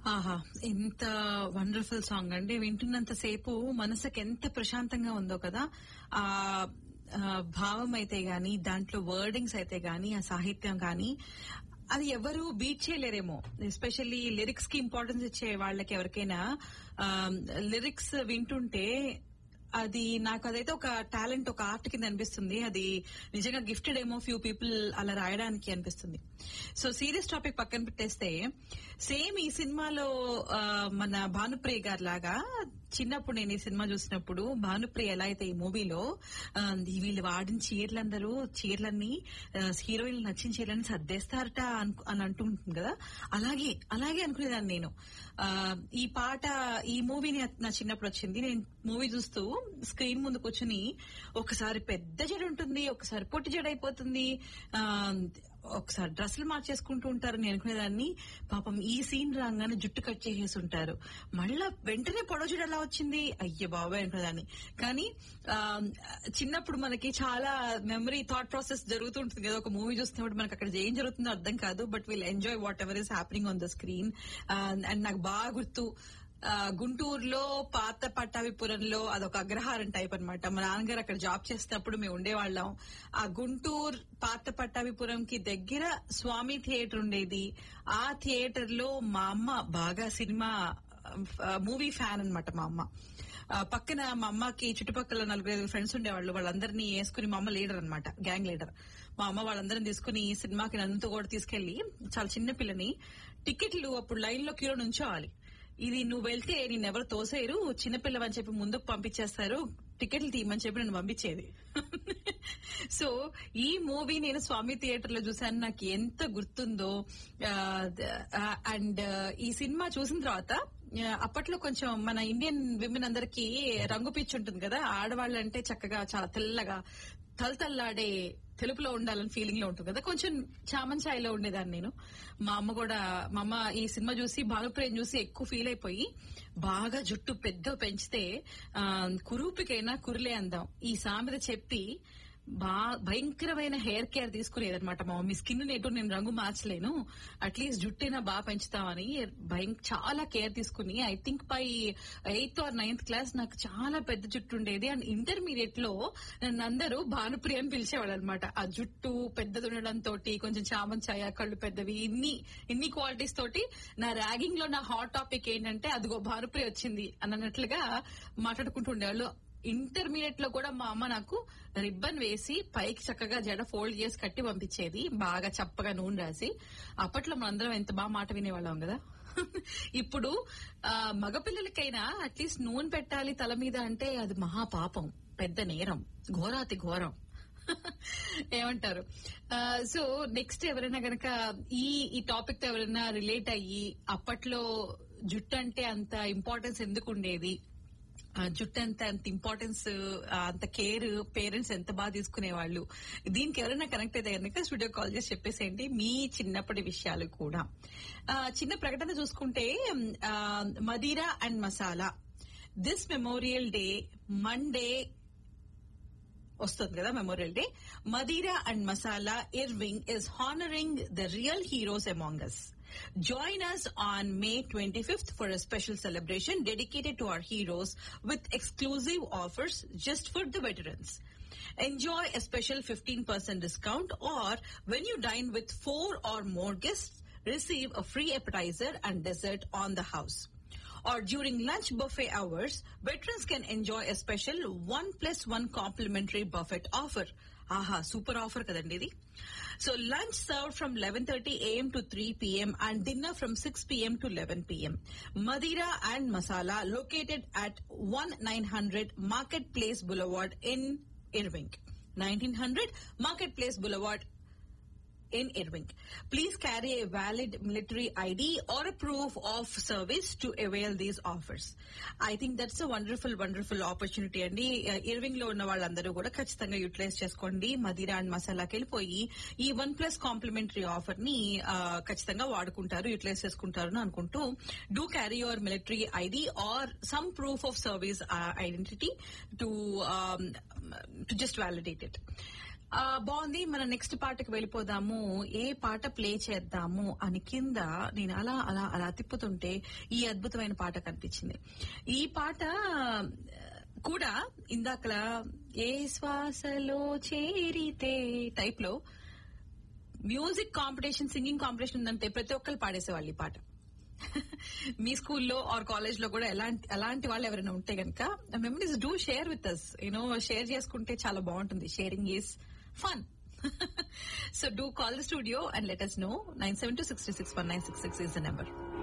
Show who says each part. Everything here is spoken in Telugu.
Speaker 1: ఆహా ఎంత వండర్ఫుల్ సాంగ్ అండి వింటున్నంత సేపు మనసుకి ఎంత ప్రశాంతంగా ఉందో కదా ఆ ఆ, భావం అయితే గాని దాంట్లో వర్డింగ్స్ అయితే గాని ఆ సాహిత్యం గాని అది ఎవరు బీట్ చేయలేరేమో ఎస్పెషల్లీ లిరిక్స్ కి ఇంపార్టెన్స్ ఇచ్చే వాళ్ళకి ఎవరికైనా లిరిక్స్ వింటుంటే అది నాకు అదైతే ఒక టాలెంట్ ఒక ఆర్ట్ కింద అనిపిస్తుంది అది నిజంగా గిఫ్టెడ్ ఏమో ఫ్యూ పీపుల్ అలా రాయడానికి అనిపిస్తుంది సో సీరియస్ టాపిక్ పక్కన పెట్టేస్తే సేమ్ ఈ సినిమాలో ఆ, మన భానుప్రియ గారి లాగా చిన్నప్పుడు నేను ఈ సినిమా చూసినప్పుడు భానుప్రియ ఎలా అయితే ఈ మూవీలో ఆ, వీళ్ళు వాడిన చీరలందరూ చీరలన్నీ హీరోయిన్ నచ్చిన చీరలని సర్దేస్తారట అను- అని అంటూ ఉంటుంది కదా అలాగే అలాగే అనుకునేదాన్ని నేను ఆ, ఈ పాట ఈ మూవీని నా చిన్నప్పుడు వచ్చింది నేను మూవీ చూస్తూ స్క్రీన్ ముందు కూర్చుని ఒకసారి పెద్ద జడ ఉంటుంది ఒకసారి పొట్టి జడ అయిపోతుంది ఆ, ఒకసారి డ్రెస్సులు మార్చేసుకుంటూ ఉంటారు నేను అనుకునేదాన్ని పాపం ఈ సీన్ రాగానే జుట్టు కట్ చేసేసి ఉంటారు మళ్ళా వెంటనే పొడవ జడ ఎలా వచ్చింది అయ్యో బాబాయ్ అనుకునేదాన్ని కానీ ఆ, చిన్నప్పుడు మనకి చాలా మెమరీ థాట్ ప్రాసెస్ జరుగుతుంటుంది కదా ఒక మూవీ చూస్తున్నప్పుడు మనకి అక్కడ ఏం జరుగుతుందో అర్థం కాదు but will enjoy whatever is happening on the screen and నాకు బాగా గుర్తు ఆ, గుంటూరులో పాత పట్టాభిపురంలో అదొక అగ్రహారం టైప్ అన్నమాట మా నాన్నగారు అక్కడ జాబ్ చేసినప్పుడు మేము ఉండేవాళ్ళం ఆ గుంటూరు పాత పట్టాభిపురంకి దగ్గర స్వామి థియేటర్ ఉండేది ఆ థియేటర్ లో మా అమ్మ బాగా సినిమా మూవీ ఫ్యాన్ అన్నమాట మా అమ్మ ఆ, పక్కన మా అమ్మకి చుట్టుపక్కల నలుగురు ఫ్రెండ్స్ ఉండేవాళ్ళు వాళ్ళందరినీ వేసుకుని మా అమ్మ లీడర్ అన్నమాట గ్యాంగ్ లీడర్ మా అమ్మ వాళ్ళందరిని తీసుకుని ఈ సినిమాకి నన్నుతో కూడా తీసుకెళ్లి చాలా చిన్న పిల్లని టికెట్లు అప్పుడు లైన్ లో క్యూలో నుంచోవాలి ఇది నువ్వు వెళ్తే నిన్నెవరు తోసేరు చిన్నపిల్లవని చెప్పి ముందుకు పంపించేస్తారు టికెట్లు తీయమని చెప్పి నన్ను పంపించేది సో ఈ మూవీ నేను స్వామి థియేటర్ లో చూసాను నాకు ఎంత గుర్తుందో అండ్ ఈ సినిమా చూసిన తర్వాత ఆ, అప్పట్లో కొంచెం మన ఇండియన్ విమెన్ అందరికి రంగు పిచ్చి ఉంటుంది కదా ఆడవాళ్ళంటే చక్కగా చాలా తెల్లగా తలతల్లాడే తెలుపులో ఉండాలని ఫీలింగ్ లో ఉంటుంది కదా కొంచెం చామన్ ఛాయలో ఉండేదాన్ని నేను మా అమ్మ కూడా మా అమ్మ ఈ సినిమా చూసి భానుప్రేమ్ చూసి ఎక్కువ ఫీల్ అయిపోయి బాగా జుట్టు పెద్ద పెంచితే ఆ, కురూపికైనా కురులే అందాం ఈ సామెత చెప్పి బా భయంకరమైన హెయిర్ కేర్ తీసుకునేదన్నమాట మా మమ్మీ స్కిన్ నేటు నేను రంగు మార్చలేను అట్లీస్ట్ జుట్టైనా బాగా పెంచుతామని భయం చాలా కేర్ తీసుకుని I think by eighth or ninth class నాకు చాలా పెద్ద జుట్టు ఉండేది అండ్ ఇంటర్మీడియట్ లో నన్ను అందరూ భానుప్రియ అని పిలిచేవాళ్ళు అనమాట ఆ జుట్టు పెద్దది ఉండడం తోటి కొంచెం చామన్ ఛాయ కళ్ళు పెద్దవి ఇన్ని ఇన్ని క్వాలిటీస్ తోటి నా ర్యాగింగ్ లో నా హాట్ టాపిక్ ఏంటంటే అదిగో భానుప్రియ వచ్చింది అన్నట్లుగా మాట్లాడుకుంటూ ఉండేవాళ్ళు ఇంటర్మీడియట్ లో కూడా మా అమ్మ నాకు రిబ్బన్ వేసి పైకి చక్కగా జడ ఫోల్డ్ చేసి కట్టి పంపించేది బాగా చప్పగా నూనె రాసి అప్పట్లో మనందరం ఎంత బాగా మాట వినేవాళ్ళం కదా ఇప్పుడు ఆ, మగపిల్లలకైనా అట్లీస్ట్ నూనె పెట్టాలి తల మీద అంటే అది మహాపాపం పెద్ద నేరం ఘోరాతి ఘోరం ఏమంటారు సో నెక్స్ట్ ఎవరైనా గనక ఈ ఈ టాపిక్ తో ఎవరైనా రిలేట్ అయ్యి అప్పట్లో జుట్టు అంటే అంత ఇంపార్టెన్స్ ఎందుకు ఉండేది ఆ, జుట్టు అంత అంత ఇంపార్టెన్స్ ఆ, అంత కేర్ పేరెంట్స్ ఎంత బాగా తీసుకునేవాళ్ళు దీనికి ఎవరైనా కనెక్ట్ అయితే కనుక స్టూడియో కాల్ చేసి చెప్పేసేయండి మీ చిన్నప్పటి విషయాలు కూడా ఆ, చిన్న ప్రకటన చూసుకుంటే ఆ, Madira and Masala this memorial day Monday వస్తుంది కదా memorial day Madira and Masala Irving is honoring the real heroes among us Join us on May 25th for a special celebration dedicated to our heroes with exclusive offers just for the veterans. Enjoy a special 15% discount or when you dine with four or more guests, receive a free appetizer and dessert on the house or during lunch buffet hours, veterans can enjoy a special one plus one complimentary buffet offer. Aha, super offer kadandi ఇది. So lunch served from 11:30 a.m. to 3 p.m. and dinner from 6 p.m. to 11 p.m. Madira and Masala located at 1900 Marketplace Boulevard in Irving. 1900 Marketplace Boulevard in Irving. Please carry a valid military ID or a proof of service to avail these offers. I think that's a wonderful, wonderful opportunity అండి ఇర్వింగ్ లో ఉన్న వాళ్ళందరూ కూడా ఖచ్చితంగా యూటిలైజ్ చేసుకోండి మదిరా అండ్ మసాలాకి వెళ్ళిపోయి ఈ వన్ ప్లస్ కాంప్లిమెంటరీ ఆఫర్ ని ఆ, ఖచ్చితంగా వాడుకుంటారు యూటిలైజ్ చేసుకుంటారు అని అనుకుంటూ do carry your military ID or some proof of service identity to to just validate it ఆ, బాగుంది మన నెక్స్ట్ పాటకి వెళ్ళిపోదాము ఏ పాట ప్లే చేద్దాము అని కింద నేను అలా అలా అలా తిప్పుతుంటే ఈ అద్భుతమైన పాట కనిపించింది ఈ పాట ఆ, కూడా ఇందాకల ఏ శ్వాసలో చేరితే టైప్ లో మ్యూజిక్ కాంపిటీషన్ సింగింగ్ కాంపిటీషన్ ఉందంటే ప్రతి ఒక్కరు పాడేసేవాళ్ళు ఈ పాట మీ స్కూల్లో ఆర్ కాలేజ్ లో కూడా ఎలాంటి అలాంటి వాళ్ళు ఎవరైనా ఉంటే గనక memories do share with us you know share చేసుకుంటే చాలా బాగుంటుంది sharing is fun so do call the studio and let us know nine seven two sixty six one nine six six is the number